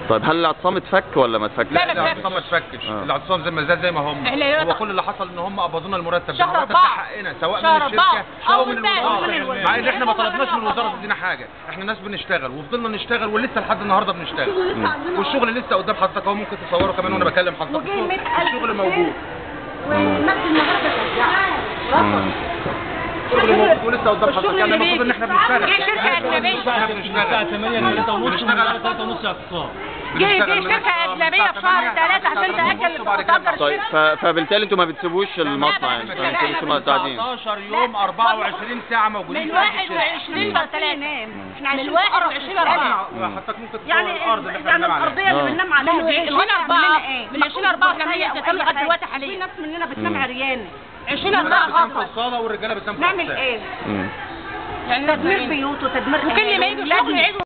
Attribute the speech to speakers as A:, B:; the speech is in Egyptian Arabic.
A: طيب هل الاعتصام اتفك ولا ما اتفكش؟
B: لا، لا،
C: الاعتصام ما اتفكش
A: آه.
C: الاعتصام زي ما زال زي ما هم
B: إحنا يا
C: هو
B: ريت-
C: كل اللي حصل ان هم قبضونا المرتب
B: شهر
C: المرتب ده
B: أربعة.
C: حقنا سواء
B: شهر
C: من
B: أربعة.
C: الشركه او من
B: أول بقى
C: الوزاره
B: من الوزارة.
C: مع ان احنا ما طلبناش من الوزاره تدينا حاجه احنا ناس بنشتغل وفضلنا نشتغل ولسه لحد النهارده بنشتغل والشغل لسه قدام حضرتك اهو ممكن تصوره كمان وانا بكلم حضرتك
D: وجاي 100000
C: الشغل موجود
D: ونفس النهارده شغال
A: مم.
C: الشغل موجود ولسه قدام حضرتك يعني المفروض ان احنا بنشتغل
B: جه شركة أجنبية.
C: احنا بنشتغل
E: 8 3 ونص
C: بنشتغل
E: 3 ونص اعتصام
B: جه
C: بنشتغل
B: جه
C: من
B: شركة
C: الساعة
B: أجنبية في شهر
C: 8
B: ثلاثة عشان تأجل
C: وبعد كده
B: تأجر
A: طيب
B: الشركة
A: ف... فبالتالي انتوا ما بتسيبوش المصنع يعني ما بتسيبوش المقطعين
C: 19 يوم 24 ساعه موجودين
B: من
C: في قلب الشركة.
B: 21 ل 3
D: احنا عايشين
B: من
D: في
B: 21
D: قرف.
B: 4
C: حضرتك ممكن تصور
D: يعني
C: الارض اللي احنا
D: يعني
C: بننام عليها
D: الارضيه اللي
A: آه.
D: بننام عليها
B: من
D: دي
B: 20
D: الوضع
B: 4
D: مننا ايه؟
B: من 20 4 احنا
D: أي
B: بنتم
D: حاجة.
B: لغايه دلوقتي
D: في
B: حاليا
D: ناس مننا بتنام
A: مم.
D: عريانه
B: 20
C: الناس
B: 4
C: بتنام في
B: غلط
C: الصاله والرجاله بتنام في
D: نعمل
C: الأقسام.
D: ايه؟
A: مم.
B: يعني
D: تدمير بيوت وتدمير
B: وكل ما
D: أهالي
B: يجوا
D: وولادنا.
B: الشغل يعيدوا